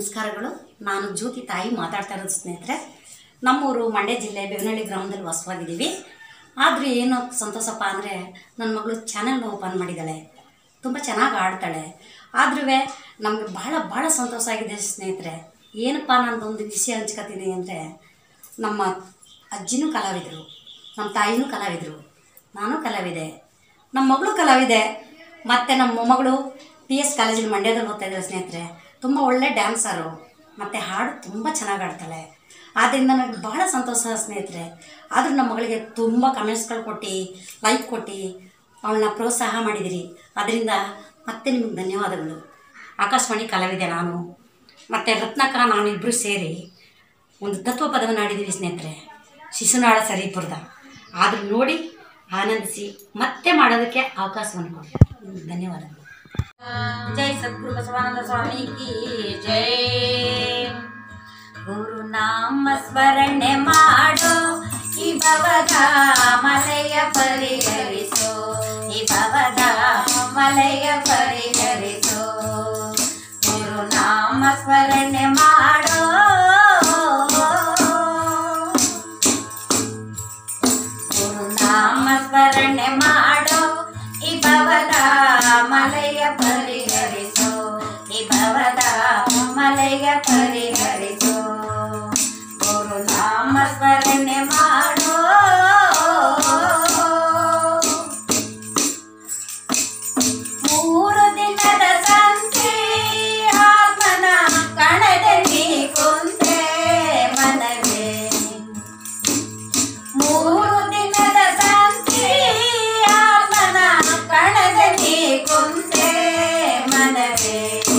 ನಮಸ್ಕಾರಗಳು ನಾನು ಜ್ಯೋತಿ ತಾಯಿ ಮಾತಾಡ್ತಾ ಇರೋದು ಸ್ನೇಹಿತರೆ ನಮ್ಮೂರು ಮಂಡ್ಯ ಜಿಲ್ಲೆ ಬೇವನಹಳ್ಳಿ ಗ್ರಾಮದಲ್ಲಿ ವಾಸವಾಗಿದ್ದೀವಿ ಆದರೆ ಏನು ಸಂತೋಷಪ್ಪ ಅಂದರೆ ನನ್ನ ಮಗಳು ಚಾನೆಲ್ನ ಓಪನ್ ಮಾಡಿದ್ದಾಳೆ ತುಂಬ ಚೆನ್ನಾಗಿ ಆಡ್ತಾಳೆ ಆದ್ರೂ ನಮಗೆ ಭಾಳ ಭಾಳ ಸಂತೋಷ ಆಗಿದೆ ಸ್ನೇಹಿತರೆ ಏನಪ್ಪ ನಂದೊಂದು ವಿಷಯ ಹಂಚ್ಕೊತೀನಿ ಅಂದರೆ ನಮ್ಮ ಅಜ್ಜಿನೂ ಕಲಾವಿದರು ನಮ್ಮ ತಾಯಿನೂ ಕಲಾವಿದರು ನಾನು ಕಲಾವಿದೆ ನಮ್ಮ ಮಗಳು ಕಲಾವಿದೆ ಮತ್ತು ನಮ್ಮ ಮೊಮ್ಮಗಳು ಪಿ ಎಸ್ ಕಾಲೇಜಲ್ಲಿ ಮಂಡ್ಯದಲ್ಲಿ ಓದ್ತಾ ಇದ್ದಾರೆ ಸ್ನೇಹಿತರೆ ತುಂಬ ಒಳ್ಳೆ ಡ್ಯಾನ್ಸರು ಮತ್ತು ಹಾಡು ತುಂಬ ಚೆನ್ನಾಗಿ ಆಡ್ತಾಳೆ ಆದ್ದರಿಂದ ನನಗೆ ಭಾಳ ಸಂತೋಷ ಸ್ನೇಹಿತರೆ ಆದರೂ ನಮ್ಮ ಮಗಳಿಗೆ ತುಂಬ ಕಮೆಂಟ್ಸ್ಗಳು ಕೊಟ್ಟು ಲೈಕ್ ಕೊಟ್ಟು ಅವಳನ್ನ ಪ್ರೋತ್ಸಾಹ ಮಾಡಿದಿರಿ ಅದರಿಂದ ಮತ್ತೆ ನಿಮಗೆ ಧನ್ಯವಾದಗಳು ಆಕಾಶವಾಣಿ ಕಲಾವಿದೆ ನಾನು ಮತ್ತು ರತ್ನಾಕ ನಾನು ಇಬ್ಬರು ಸೇರಿ ಒಂದು ತತ್ವ ಪದವನ್ನು ಆಡಿದ್ದೀವಿ ಸ್ನೇಹಿತರೆ ಶಿಶುನಾಳ ಸರೀಪುರದ ಆದರೂ ನೋಡಿ ಆನಂದಿಸಿ ಮತ್ತೆ ಮಾಡೋದಕ್ಕೆ ಅವಕಾಶವನ್ನು ಕೊಡಿ ನಿಮ್ಗೆ ಧನ್ಯವಾದಗಳು ಜೈ ಸದ್ಗುರು ಬಸವಾನಂದ ಸ್ವಾಮಿ ಕಿ ಜೈ ಗುರುನಾಮ ಸ್ಮರಣೆ ಮಾಡೋ ಈ ಭವದ ಮಲೆಯ ಪರಿಹರಿಸೋ ಈ ಭವದ ಮಲೆಯ ಪರಿಹರಿಸೋ ಗುರುನಾಮ ಸ್ಮರಣೆ ಮಾಡೋ ಗುರುನಾಮ ಸ್ಮರಣೆ ಮಾಡೋ ಈ ಭವದ ಮಲೆಯ ಪರಿಹರಿಸೋ ಈ ಭವದ ಮಲೆಯ ಪರಿಹರಿಸೋ ಗುರುನಾಮ ಸ್ಮರಣೆ ಮಾಡೋ ಮೂರು ದಿನದ ಸಂತೆ ಆತ್ಮನ ಕಣದೆ ನೀ ಕುಂತೆ ಮನವೇ ಮೂರು ದಿನದ ಸಂತೆ ಆತ್ಮನ ಕಣದಲ್ಲಿ ಕುಂತೆ ಮನವೇ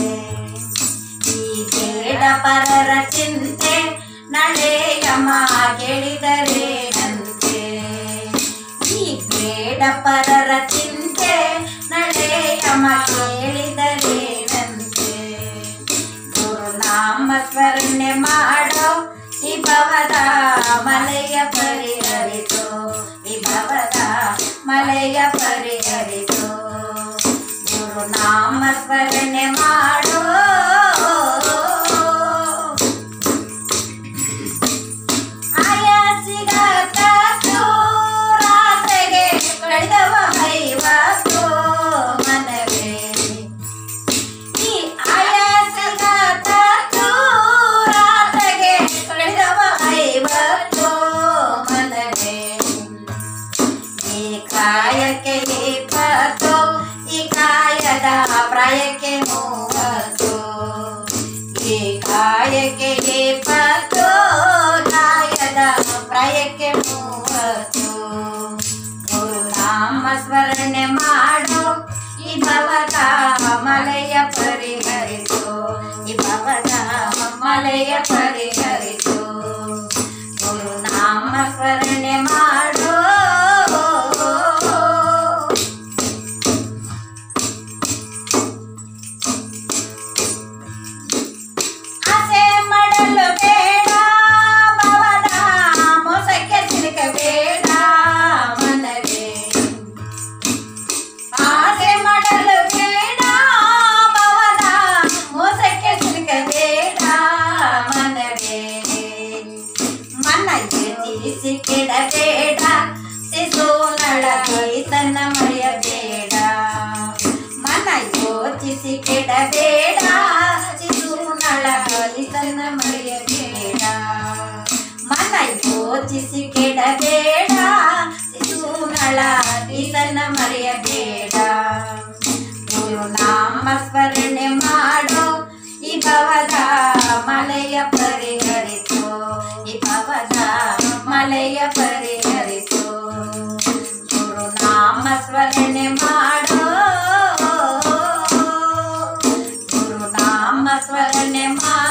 ಈ ಬೇಡ ಪರರ ಚಿಂತೆ ನಳೆಯಮ ಗೆಳಿದರೇನಂತೆ ಈ ಬೇಡ ಪರರ ಚಿಂತೆ ನಳೆಯಮ ಕೇಳಿದರೇನಂತೆ ಗುರುನಾಮ ಸ್ಮರಣೆ ಮಾಡೋ ಈ ಭವದ ಮಲೆಯ ಪರಿಹರಿಸೋ ಈ ಭವದ ಮಲೆಯ ಪರಿಹರಿಸೋ ಗುರುನಾಮ ಸ್ಮರಣೆ ಮಾಡೋ ಆಯಾಸಿಗ ತಾತು ರಾತ್ರಿಗೆ ಕಳೆದವ ಐವತ್ತು ಮನವೇ ಈ ಆಯಾಸದ ತಾತು ರಾತ್ರಿಗೆ ಕಳೆದವ ಐವತ್ತು ಮನವೇ ಈ ಕಾಯಕ್ಕೆ ಇಪ್ಪತ್ತು ಈ ಕಾಯದ ಪ್ರಾಯಕ್ಕೆ ಮೂವತ್ತು ಈ ಕಾಯಕ್ಕೆ ಇಪ್ಪತ್ತು ಕಾಯದ ಪ್ರಾಯಕ್ಕೆ ಮೂವತ್ತು ಗುರುನಾಮ ಸ್ಮರಣೆ ಮಾಡೋ ಈ ಭವದ ಮಲೆಯ ಪರಿಹರಿಸೋ ಈ ಭವದ ಮಲೆಯ ಪರಿಹರಿಸೋ ಗುರುನಾಮ ಸ್ಮರಣೆ ಮಾಡೋ ಆಸೆ ಮಾಡಲು ಬೇಡ ಭವದ ಮೋಸಕ್ಕೆ ಸಿಲುಕಬೇಡ ಮನವೇ ಆಸೆ ಮಾಡಲು ಬೇಡ ಭವದ ಮೋಸಕ್ಕೆ ಸಿಲುಕಬೇಡ ಮನವೇ ಮನ ಎತ್ತಿಸಿ ಕೆಡಬೇಡ ಶಿಶು ನಳಗಿ ತನ್ನ ಮರೆಯಬೇಡ ಮನ ಯೋಚಿಸಿ ಕೆಡಬೇಡ ಶಿಶು ನಳಗಿ ತನ್ನ ಮರೆಯಬೇಡ ಮನ ಯೋಚಿಸಿ ಕೆಡಬೇಡ ಶಿಶು ನಳಗಿ ತನ್ನ ಮರೆಯಬೇಡ ಗುರುನಾಮ ಸ್ಮರಣೆ ಮಾಡೋ ಈ ಭವದ ಮಲೆಯ ಪರಿಹರಿಸೋ ಈ ಭವದ ಮಲೆಯ ಪರಿಹರಿಸೋ ಗುರುನಾಮ ಸ್ಮರಣೆ ಮಾಡೋ ಗುರುನಾಮ ಸ್ಮರಣೆ ಮಾಡೋ